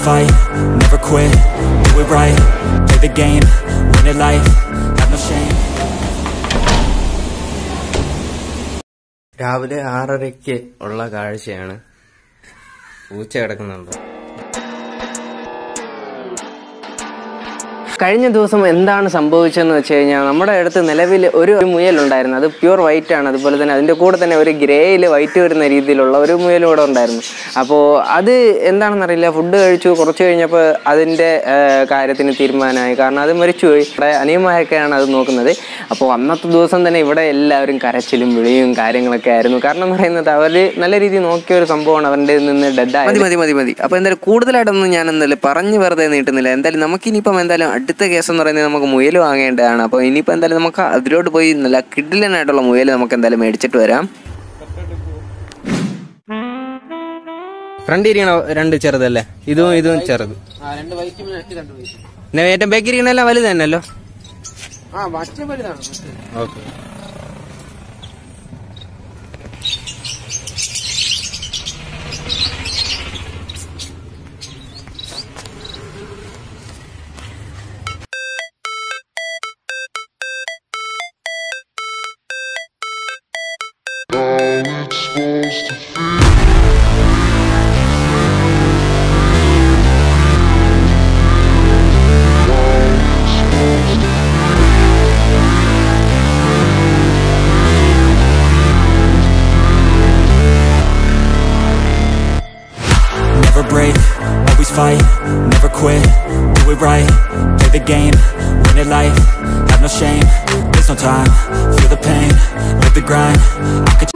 fight, never quit, do it right Play the game, win it life, have no shame രാവിലെ ആറരയ്ക്ക് ഉള്ള കാഴ്ചയാണ് പൂച്ച കിടക്കുന്നുണ്ട് കഴിഞ്ഞ ദിവസം എന്താണ് സംഭവിച്ചതെന്ന് വെച്ച് കഴിഞ്ഞാൽ നമ്മുടെ അടുത്ത് നിലവിൽ ഒരു ഒരു മുയലുണ്ടായിരുന്നു അത് പ്യൂർ വൈറ്റ് ആണ് അതുപോലെ തന്നെ അതിൻ്റെ കൂടെ തന്നെ ഒരു ഗ്രേയിൽ വൈറ്റ് വരുന്ന രീതിയിലുള്ള ഒരു മുയലും കൂടെ ഉണ്ടായിരുന്നു അപ്പോൾ അത് എന്താണെന്നറിയില്ല ഫുഡ് കഴിച്ചു കുറച്ച് കഴിഞ്ഞപ്പോൾ അതിൻ്റെ കാര്യത്തിന് തീരുമാനമായി കാരണം അത് മരിച്ചുപോയി ഇവിടെ അനിയന്മാരൊക്കെയാണ് അത് നോക്കുന്നത് അപ്പോൾ അന്നത്തെ ദിവസം തന്നെ ഇവിടെ എല്ലാവരും കരച്ചിലും വിളിയും കാര്യങ്ങളൊക്കെ ആയിരുന്നു കാരണം എന്ന് പറയുന്നത് അവർ നല്ല രീതിയിൽ നോക്കിയ ഒരു സംഭവമാണ് അവരുടെ നിന്ന് ഡെഡായി മതി മതി മതി മതി അപ്പോൾ എന്തായാലും കൂടുതലായിട്ടൊന്നും ഞാൻ എന്തായാലും പറഞ്ഞു വെറുതെ നീട്ടുന്നില്ല എന്തായാലും നമുക്കിനിയിപ്പം എന്തായാലും അടുത്ത കേസ് എന്ന് പറയുന്നത് നമുക്ക് മുയൽ വാങ്ങേണ്ടതാണ് അപ്പോൾ ഇനിയിപ്പോൾ എന്തായാലും നമുക്ക് അതിലോട്ട് പോയി നല്ല കിഡിലനായിട്ടുള്ള മുയൽ നമുക്ക് എന്തായാലും മേടിച്ചിട്ട് വരാം ഫ്രണ്ട് ഇരിക്കണ രണ്ട് ചെറുതല്ലേ ഇതും ഇതും ചെറുത് രണ്ട് വൈറ്റ് രണ്ട് രണ്ട് വൈറ്റ് പിന്നെ ഏറ്റവും ബാക്കി ഇരിക്കണല്ല വലുത് തന്നെയല്ലോ ആ മറ്റേ വലുതാണ് മറ്റേ okay Never break, always fight, never quit, do it right Play the game, win it life, have no shame There's no time, feel the pain, live the grind I could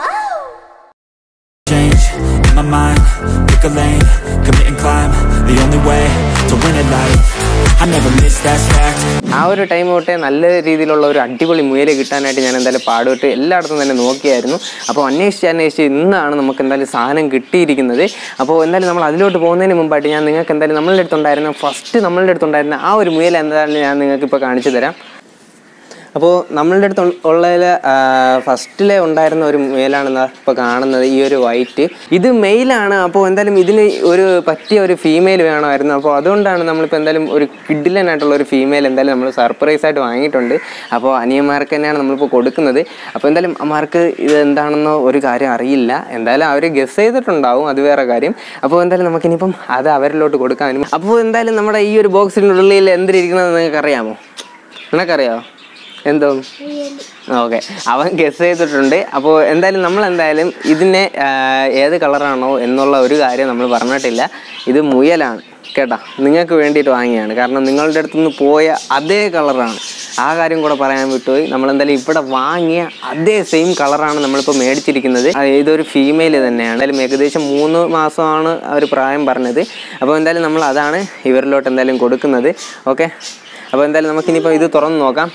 change, in my mind, pick a lane Commit and climb, the only way to win it life I never miss, that's fact ആ ഒരു time തൊട്ടേ നല്ല രീതിയിലുള്ള ഒരു അടിപൊളി മുയൽ കിട്ടാനായിട്ട് ഞാൻ എന്തായാലും പാടുപെട്ട് എല്ലായിടത്തും തന്നെ നോക്കിയായിരുന്നു അപ്പോൾ അന്വേഷിച്ച് അന്വേഷിച്ച് ഇന്നാണ് നമുക്ക് എന്തായാലും സാധനം കിട്ടിയിരിക്കുന്നത് അപ്പോൾ എന്തായാലും നമ്മൾ അതിലോട്ട് പോകുന്നതിന് മുമ്പായിട്ട് ഞാൻ നിങ്ങൾക്ക് എന്തായാലും നമ്മളുടെ അടുത്തുണ്ടായിരുന്ന ഫസ്റ്റ് നമ്മളുടെ അടുത്തുണ്ടായിരുന്ന ആ ഒരു മുയൽ എന്തായാലും ഞാൻ നിങ്ങൾക്ക് ഇപ്പോൾ കാണിച്ചു തരാം അപ്പോൾ നമ്മളുടെ അടുത്ത് ഉള്ളതിൽ ഫസ്റ്റിലെ ഉണ്ടായിരുന്ന ഒരു മെയിലാണ് ഇപ്പോൾ കാണുന്നത് ഈ ഒരു വൈറ്റ് ഇത് മെയിലാണ് അപ്പോൾ എന്തായാലും ഇതിന് ഒരു പറ്റിയ ഒരു ഫീമെയിൽ വേണമായിരുന്നു അപ്പോൾ അതുകൊണ്ടാണ് നമ്മളിപ്പോൾ എന്തായാലും ഒരു കിഡിലനായിട്ടുള്ള ഒരു ഫീമെയിൽ എന്തായാലും നമ്മൾ സർപ്രൈസ് ആയിട്ട് വാങ്ങിയിട്ടുണ്ട് അപ്പോൾ അനിയന്മാർക്ക് തന്നെയാണ് നമ്മളിപ്പോൾ കൊടുക്കുന്നത് അപ്പോൾ എന്തായാലും അമ്മമാർക്ക് ഇത് എന്താണെന്നോ ഒരു കാര്യം അറിയില്ല എന്തായാലും അവർ ഗസ് ചെയ്തിട്ടുണ്ടാവും അത് വേറെ കാര്യം അപ്പോൾ എന്തായാലും നമുക്കിനിയിപ്പം അത് അവരിലോട്ട് കൊടുക്കാൻ അപ്പോൾ എന്തായാലും നമ്മുടെ ഈ ഒരു ബോക്സിനുള്ളിൽ എന്തിരിക്കുന്നത് നിങ്ങൾക്ക് അറിയാമോ നിനക്കറിയാമോ എന്തോ ഓക്കെ അവൻ ഗസ് ചെയ്തിട്ടുണ്ട് അപ്പോൾ എന്തായാലും നമ്മൾ എന്തായാലും ഇതിനെ ആ, ഏത് കളറാണോ എന്നുള്ള ഒരു കാര്യം നമ്മൾ പറഞ്ഞിട്ടില്ല ഇത് മുയലാണ് കേട്ടാ നിങ്ങൾക്ക് വേണ്ടിയിട്ട് വാങ്ങിയാണ് കാരണം നിങ്ങളുടെ അടുത്തുനിന്ന് പോയ അതേ കളറാണ് ആ കാര്യം കൂടെ പറയാൻ വിട്ടുപോയി നമ്മൾ എന്തായാലും ഇവിടെ വാങ്ങിയ അതേ സെയിം കളറാണ് നമ്മളിപ്പോൾ മേടിച്ചിരിക്കുന്നത് ആ, ഇതൊരു ഫീമെയിൽ തന്നെയാണ് എന്തായാലും ഏകദേശം മൂന്ന് മാസമാണ് അവർ പ്രായം പറഞ്ഞത് അപ്പോൾ എന്തായാലും നമ്മൾ അതാണ് ഇവരിലോട്ട് എന്തായാലും കൊടുക്കുന്നത് ഓക്കെ അപ്പോൾ എന്തായാലും നമുക്കിനിയിപ്പോൾ ഇത് തുറന്ന് നോക്കാം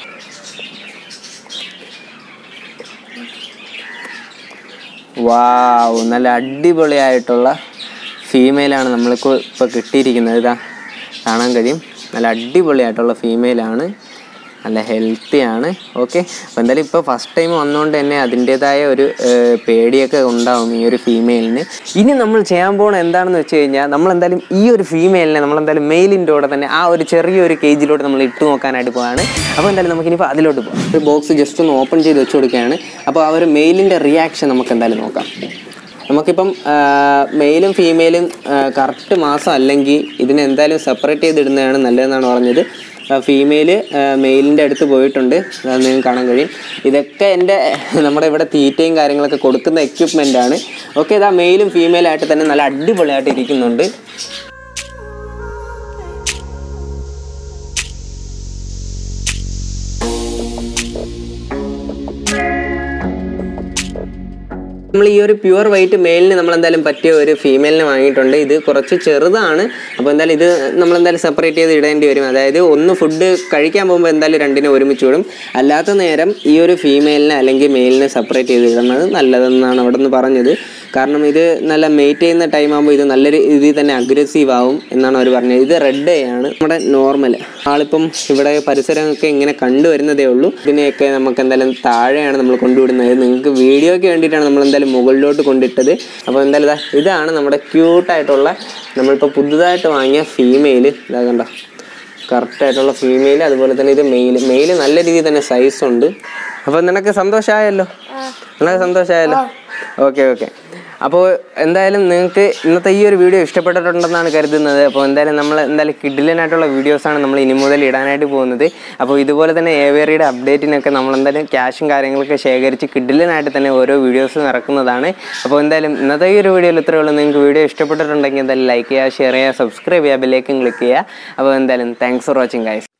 വാവ് നല്ല അടിപൊളിയായിട്ടുള്ള ഫീമെയിലാണ് നമ്മൾക്ക് ഇപ്പോൾ കിട്ടിയിരിക്കുന്നത് ഇതാ കാണാൻ കഴിയും നല്ല അടിപൊളിയായിട്ടുള്ള ഫീമെയിലാണ് നല്ല ഹെൽത്തി ആണ് ഓക്കെ അപ്പോൾ എന്തായാലും ഇപ്പോൾ ഫസ്റ്റ് ടൈം വന്നുകൊണ്ട് തന്നെ അതിൻ്റേതായ ഒരു ഏർ, പേടിയൊക്കെ ഉണ്ടാവും ഈ ഒരു ഫീമെയിലിന് ഇനി നമ്മൾ ചെയ്യാൻ പോകുന്നത് എന്താണെന്ന് വെച്ച് കഴിഞ്ഞാൽ നമ്മൾ എന്തായാലും ഈ ഒരു ഫീമെയിലിനെ നമ്മൾ എന്തായാലും മെയിലിൻ്റെ കൂടെ തന്നെ ആ ഒരു ചെറിയൊരു കേജിലോട്ട് നമ്മൾ ഇട്ട് നോക്കാനായിട്ട് പോവാണ് അപ്പോൾ എന്തായാലും നമുക്കിനിപ്പോൾ അതിലോട്ട് പോകാം ഒരു ബോക്സ് ജസ്റ്റ് ഒന്ന് ഓപ്പൺ ചെയ്ത് വെച്ച് കൊടുക്കുകയാണ് അപ്പോൾ ആ ഒരു മെയിലിൻ്റെ റിയാക്ഷൻ നമുക്ക് എന്തായാലും നോക്കാം നമുക്കിപ്പം മെയിലും ഫീമെയിലും കറക്റ്റ് മാസം അല്ലെങ്കിൽ ഇതിനെ എന്തായാലും സെപ്പറേറ്റ് ചെയ്തിടുന്നതാണ് നല്ലതെന്നാണ് പറഞ്ഞത് ഫീമെയില് മെയിലിൻ്റെ അടുത്ത് പോയിട്ടുണ്ട് അത് നിങ്ങൾക്ക് കാണാൻ കഴിയും ഇതൊക്കെ എൻ്റെ നമ്മുടെ ഇവിടെ തീറ്റയും കാര്യങ്ങളൊക്കെ കൊടുക്കുന്ന എക്യുപ്മെൻ്റ് ആണ് ഓക്കെ ഇതാ മെയിലും ഫീമെയിലായിട്ട് തന്നെ നല്ല അടിപൊളിയായിട്ട് ഇരിക്കുന്നുണ്ട് നമ്മൾ ഈ ഒരു പ്യുവർ വൈറ്റ് മെയിലിന് നമ്മൾ എന്തായാലും പറ്റിയ ഒരു ഫീമെയിലിനെ വാങ്ങിയിട്ടുണ്ട് ഇത് കുറച്ച് ചെറുതാണ് അപ്പോൾ എന്തായാലും ഇത് നമ്മൾ എന്തായാലും സെപ്പറേറ്റ് ചെയ്ത് ഇടേണ്ടി വരും അതായത് ഒന്ന് ഫുഡ് കഴിക്കാൻ പോകുമ്പോൾ എന്തായാലും രണ്ടിനെ ഒരുമിച്ച് വിടും അല്ലാത്ത നേരം ഈ ഒരു ഫീമെയിലിനെ അല്ലെങ്കിൽ മെയിലിനെ സെപ്പറേറ്റ് ചെയ്ത് ഇടുന്നത് നല്ലതെന്നാണ് അവിടെ നിന്ന് പറഞ്ഞത് കാരണം ഇത് നല്ല മെയ്റ്റ് ചെയ്യുന്ന ടൈം ആകുമ്പോൾ ഇത് നല്ല രീതിയിൽ തന്നെ അഗ്രസീവ് ആവും എന്നാണ് അവർ പറഞ്ഞത് ഇത് റെഡ് ആണ് നമ്മുടെ നോർമൽ ആളിപ്പം ഇവിടെ പരിസരമൊക്കെ ഇങ്ങനെ കണ്ടുവരുന്നതേ ഉള്ളൂ ഇതിനെയൊക്കെ നമുക്ക് എന്തായാലും താഴെയാണ് നമ്മൾ കൊണ്ടുവിടുന്നത് നിങ്ങൾക്ക് വീഡിയോയ്ക്ക് വേണ്ടിയിട്ടാണ് നമ്മൾ എന്തായാലും മുകളിലോട്ട് കൊണ്ടിട്ടത് അപ്പോൾ എന്തായാലും ഇതാ ഇതാണ് നമ്മുടെ ക്യൂട്ടായിട്ടുള്ള നമ്മളിപ്പോൾ പുതുതായിട്ട് വാങ്ങിയ ഫീമെയിൽ ഇതാ കണ്ടോ കറക്റ്റായിട്ടുള്ള ഫീമെയിൽ അതുപോലെ തന്നെ ഇത് മെയിൽ മെയിൽ നല്ല രീതിയിൽ തന്നെ സൈസ് ഉണ്ട് അപ്പോൾ നിനക്ക് സന്തോഷമായല്ലോ നിനക്ക് സന്തോഷമായല്ലോ ഓക്കെ ഓക്കെ അപ്പോൾ എന്തായാലും നിങ്ങൾക്ക് ഇന്നത്തെ ഈ ഒരു വീഡിയോ ഇഷ്ടപ്പെട്ടിട്ടുണ്ടെന്നാണ് കരുതുന്നത് അപ്പോൾ എന്തായാലും നമ്മൾ എന്തായാലും കിഡിലനായിട്ടുള്ള വീഡിയോസാണ് നമ്മൾ ഇനി മുതൽ ഇടാനായിട്ട് പോകുന്നത് അപ്പോൾ ഇതുപോലെ തന്നെ ഏവേറിയുടെ അപ്ഡേറ്റിനൊക്കെ നമ്മൾ എന്തായാലും ക്യാഷും കാര്യങ്ങളൊക്കെ ശേഖരിച്ച് കിഡിലനായിട്ട് തന്നെ ഓരോ വീഡിയോസും ഇറക്കുന്നതാണ് അപ്പോൾ എന്തായാലും ഇന്നത്തെ ഈ ഒരു വീഡിയോയിൽ ഇത്രയേ ഉള്ളൂ നിങ്ങൾക്ക് വീഡിയോ ഇഷ്ടപ്പെട്ടിട്ടുണ്ടെങ്കിൽ എന്തായാലും ലൈക്ക് ചെയ്യുക ഷെയർ ചെയ്യുക സബ്സ്ക്രൈബ് ചെയ്യുക ബെല്ലേക്കും ക്ലിക്ക് ചെയ്യുക അപ്പോൾ എന്തായാലും താങ്ക്സ് ഫോർ വാച്ചിങ് ഗൈസ്